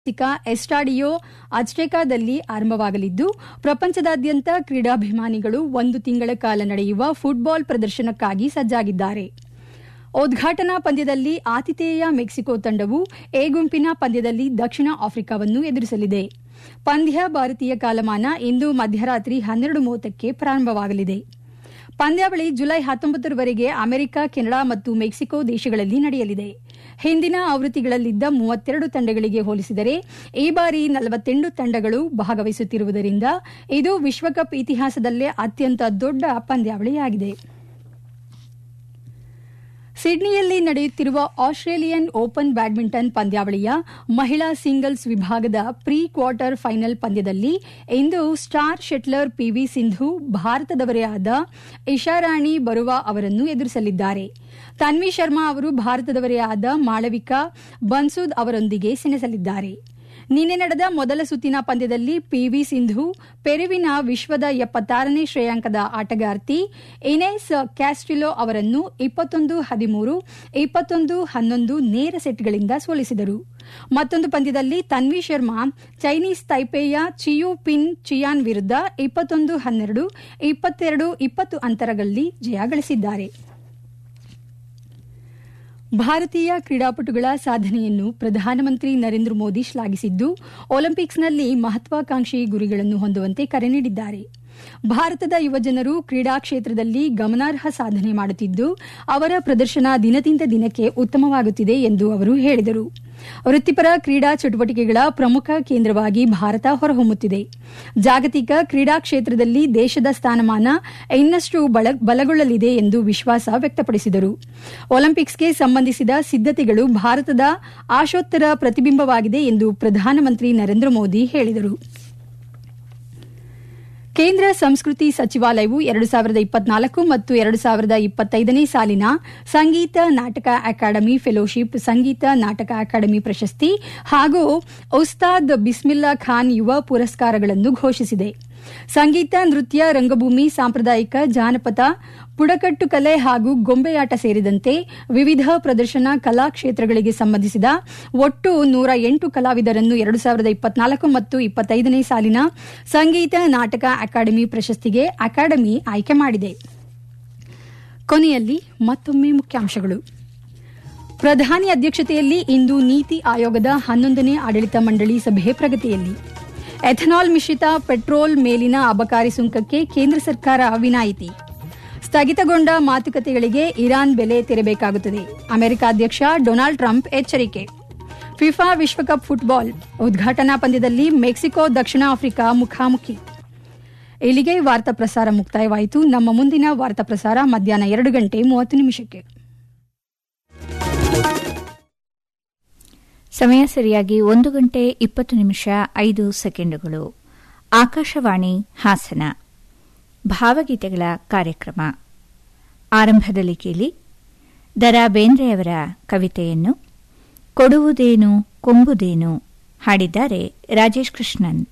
ಐತಿಹಾಸಿಕ ಎಸ್ಟಾಡಿಯೋ ಅಜ್ಟೆಕಾದಲ್ಲಿ ಆರಂಭವಾಗಲಿದ್ದು ಪ್ರಪಂಚದಾದ್ಯಂತ ಕ್ರೀಡಾಭಿಮಾನಿಗಳು ಒಂದು ತಿಂಗಳ ಕಾಲ ನಡೆಯುವ ಫುಟ್ಬಾಲ್ ಪ್ರದರ್ಶನಕ್ಕಾಗಿ ಸಜ್ಜಾಗಿದ್ದಾರೆ ಉದ್ಘಾಟನಾ ಪಂದ್ಯದಲ್ಲಿ ಆತಿಥೇಯ ಮೆಕ್ಸಿಕೋ ತಂಡವು ಎ ಗುಂಪಿನ ಪಂದ್ಯದಲ್ಲಿ ದಕ್ಷಿಣ ಆಫ್ರಿಕಾವನ್ನು ಎದುರಿಸಲಿದೆ ಪಂದ್ಯ ಭಾರತೀಯ ಕಾಲಮಾನ ಇಂದು ಮಧ್ಯರಾತ್ರಿ ಹನ್ನೆರಡು ಮೂವತ್ತಕ್ಕೆ ಪ್ರಾರಂಭವಾಗಲಿದೆ ಪಂದ್ಯಾವಳಿ ಜುಲೈ ಹತ್ತೊಂಬತ್ತರವರೆಗೆ ಅಮೆರಿಕ ಕೆನಡಾ ಮತ್ತು ಮೆಕ್ಸಿಕೋ ದೇಶಗಳಲ್ಲಿ ನಡೆಯಲಿದೆ ಹಿಂದಿನ ಆವೃತ್ತಿಗಳಲ್ಲಿದ್ದ ಮೂವತ್ತೆರಡು ತಂಡಗಳಿಗೆ ಹೋಲಿಸಿದರೆ ಈ ಬಾರಿ ನಲವತ್ತೆಂಟು ತಂಡಗಳು ಭಾಗವಹಿಸುತ್ತಿರುವುದರಿಂದ ಇದು ವಿಶ್ವಕಪ್ ಇತಿಹಾಸದಲ್ಲೇ ಅತ್ಯಂತ ದೊಡ್ಡ ಪಂದ್ಯಾವಳಿಯಾಗಿದೆ ಸಿಡ್ನಿಯಲ್ಲಿ ನಡೆಯುತ್ತಿರುವ ಆಸ್ಟ್ರೇಲಿಯನ್ ಓಪನ್ ಬ್ಯಾಡ್ಮಿಂಟನ್ ಪಂದ್ಯಾವಳಿಯ ಮಹಿಳಾ ಸಿಂಗಲ್ಸ್ ವಿಭಾಗದ ಪ್ರೀ ಕ್ವಾರ್ಟರ್ ಫೈನಲ್ ಪಂದ್ಯದಲ್ಲಿ ಇಂದು ಸ್ಟಾರ್ ಶೆಟ್ಲರ್ ಪಿವಿ ಸಿಂಧು ಭಾರತದವರೇ ಆದ ಇಶಾರಾಣಿ ಬರುವಾ ಅವರನ್ನು ಎದುರಿಸಲಿದ್ದಾರೆ ತನ್ವಿ ಶರ್ಮಾ ಅವರು ಭಾರತದವರೇ ಆದ ಮಾಳವಿಕಾ ಬನ್ಸುದ್ ಅವರೊಂದಿಗೆ ಸೆಣಸಲಿದ್ದಾರೆ ನಿನ್ನೆ ನಡೆದ ಮೊದಲ ಸುತ್ತಿನ ಪಂದ್ಯದಲ್ಲಿ ಪಿವಿ ಸಿಂಧು ಪೆರುವಿನ ವಿಶ್ವದ ಎಪ್ಪತ್ತಾರನೇ ಶ್ರೇಯಾಂಕದ ಆಟಗಾರ್ತಿ ಇನೇಸ್ ಕ್ಯಾಸ್ಟಿಲೋ ಅವರನ್ನು ಇಪ್ಪತ್ತೊಂದು ಹದಿಮೂರು ಇಪ್ಪತ್ತೊಂದು ಹನ್ನೊಂದು ನೇರ ಸೆಟ್ಗಳಿಂದ ಸೋಲಿಸಿದರು ಮತ್ತೊಂದು ಪಂದ್ಯದಲ್ಲಿ ತನ್ವಿ ಶರ್ಮಾ ಚೈನೀಸ್ ತೈಪೇಯ ಚಿಯು ಪಿನ್ ಚಿಯಾನ್ ವಿರುದ್ಧ ಇಪ್ಪತ್ತೊಂದು ಹನ್ನೆರಡು ಇಪ್ಪತ್ತೆರಡು ಇಪ್ಪತ್ತು ಅಂತರಗಳಲ್ಲಿ ಜಯ ಗಳಿಸಿದ್ದಾರೆ ಭಾರತೀಯ ಕ್ರೀಡಾಪಟುಗಳ ಸಾಧನೆಯನ್ನು ಪ್ರಧಾನಮಂತ್ರಿ ನರೇಂದ್ರ ಮೋದಿ ಶ್ಲಾಘಿಸಿದ್ದು ಒಲಿಂಪಿಕ್ಸ್ನಲ್ಲಿ ಮಹತ್ವಾಕಾಂಕ್ಷಿ ಗುರಿಗಳನ್ನು ಹೊಂದುವಂತೆ ಕರೆ ನೀಡಿದ್ದಾರೆ ಭಾರತದ ಯುವಜನರು ಕ್ರೀಡಾ ಕ್ಷೇತ್ರದಲ್ಲಿ ಗಮನಾರ್ಹ ಸಾಧನೆ ಮಾಡುತ್ತಿದ್ದು ಅವರ ಪ್ರದರ್ಶನ ದಿನದಿಂದ ದಿನಕ್ಕೆ ಉತ್ತಮವಾಗುತ್ತಿದೆ ಎಂದು ಅವರು ಹೇಳಿದರು ವೃತ್ತಿಪರ ಕ್ರೀಡಾ ಚಟುವಟಿಕೆಗಳ ಪ್ರಮುಖ ಕೇಂದ್ರವಾಗಿ ಭಾರತ ಹೊರಹೊಮ್ಮುತ್ತಿದೆ ಜಾಗತಿಕ ಕ್ರೀಡಾ ಕ್ಷೇತ್ರದಲ್ಲಿ ದೇಶದ ಸ್ಥಾನಮಾನ ಇನ್ನಷ್ಟು ಬಲಗೊಳ್ಳಲಿದೆ ಎಂದು ವಿಶ್ವಾಸ ವ್ಯಕ್ತಪಡಿಸಿದರು ಒಲಿಂಪಿಕ್ಸ್ಗೆ ಸಂಬಂಧಿಸಿದ ಸಿದ್ದತೆಗಳು ಭಾರತದ ಆಶೋತ್ತರ ಪ್ರತಿಬಿಂಬವಾಗಿದೆ ಎಂದು ಪ್ರಧಾನಮಂತ್ರಿ ನರೇಂದ್ರ ಮೋದಿ ಹೇಳಿದರು ಕೇಂದ್ರ ಸಂಸ್ಕೃತಿ ಸಚಿವಾಲಯವು ಎರಡು ಸಾವಿರದ ಇಪ್ಪತ್ನಾಲ್ಕು ಮತ್ತು ಎರಡು ಸಾವಿರದ ಇಪ್ಪತ್ತೈದನೇ ಸಾಲಿನ ಸಂಗೀತ ನಾಟಕ ಅಕಾಡೆಮಿ ಫೆಲೋಶಿಪ್ ಸಂಗೀತ ನಾಟಕ ಅಕಾಡೆಮಿ ಪ್ರಶಸ್ತಿ ಹಾಗೂ ಉಸ್ತಾದ್ ಬಿಸ್ಮಿಲ್ಲಾ ಖಾನ್ ಯುವ ಪುರಸ್ಕಾರಗಳನ್ನು ಘೋಷಿಸಿದೆ ಸಂಗೀತ ನೃತ್ಯ ರಂಗಭೂಮಿ ಸಾಂಪ್ರದಾಯಿಕ ಜಾನಪದ ಬುಡಕಟ್ಟು ಕಲೆ ಹಾಗೂ ಗೊಂಬೆಯಾಟ ಸೇರಿದಂತೆ ವಿವಿಧ ಪ್ರದರ್ಶನ ಕಲಾ ಕ್ಷೇತ್ರಗಳಿಗೆ ಸಂಬಂಧಿಸಿದ ಒಟ್ಟು ನೂರ ಎಂಟು ಕಲಾವಿದರನ್ನು ಎರಡು ಸಾವಿರದ ಇಪ್ಪತ್ನಾಲ್ಕು ಮತ್ತು ಇಪ್ಪತ್ತೈದನೇ ಸಾಲಿನ ಸಂಗೀತ ನಾಟಕ ಅಕಾಡೆಮಿ ಪ್ರಶಸ್ತಿಗೆ ಅಕಾಡೆಮಿ ಆಯ್ಕೆ ಮಾಡಿದೆ ಕೊನೆಯಲ್ಲಿ ಮತ್ತೊಮ್ಮೆ ಮುಖ್ಯಾಂಶಗಳು ಪ್ರಧಾನಿ ಅಧ್ಯಕ್ಷತೆಯಲ್ಲಿ ಇಂದು ನೀತಿ ಆಯೋಗದ ಹನ್ನೊಂದನೇ ಆಡಳಿತ ಮಂಡಳಿ ಸಭೆ ಪ್ರಗತಿಯಲ್ಲಿ ಎಥನಾಲ್ ಮಿಶ್ರಿತ ಪೆಟ್ರೋಲ್ ಮೇಲಿನ ಅಬಕಾರಿ ಸುಂಕಕ್ಕೆ ಕೇಂದ್ರ ಸರ್ಕಾರ ವಿನಾಯಿತಿ ಸ್ಥಗಿತಗೊಂಡ ಮಾತುಕತೆಗಳಿಗೆ ಇರಾನ್ ಬೆಲೆ ತೆರಬೇಕಾಗುತ್ತದೆ ಅಮೆರಿಕ ಅಧ್ಯಕ್ಷ ಡೊನಾಲ್ಡ್ ಟ್ರಂಪ್ ಎಚ್ಚರಿಕೆ ಫಿಫಾ ವಿಶ್ವಕಪ್ ಫುಟ್ಬಾಲ್ ಉದ್ಘಾಟನಾ ಪಂದ್ಯದಲ್ಲಿ ಮೆಕ್ಸಿಕೋ ದಕ್ಷಿಣ ಆಫ್ರಿಕಾ ಮುಖಾಮುಖಿ ಇಲ್ಲಿಗೆ ವಾರ್ತಾ ಪ್ರಸಾರ ಮುಕ್ತಾಯವಾಯಿತು ನಮ್ಮ ಮುಂದಿನ ವಾರ್ತಾ ಪ್ರಸಾರ ಮಧ್ಯಾಹ್ನ ಎರಡು ಗಂಟೆ ಮೂವತ್ತು ನಿಮಿಷಕ್ಕೆ ಸಮಯ ಸರಿಯಾಗಿ ಒಂದು ಗಂಟೆ ಇಪ್ಪತ್ತು ನಿಮಿಷ ಐದು ಸೆಕೆಂಡುಗಳು ಆಕಾಶವಾಣಿ ಹಾಸನ ಭಾವಗೀತೆಗಳ ಕಾರ್ಯಕ್ರಮ ಆರಂಭದಲ್ಲಿ ಕೇಳಿ ದರಾ ಬೇಂದ್ರೆಯವರ ಕವಿತೆಯನ್ನು ಕೊಡುವುದೇನು ಕೊಂಬುದೇನು ಹಾಡಿದ್ದಾರೆ ರಾಜೇಶ್ ಕೃಷ್ಣನ್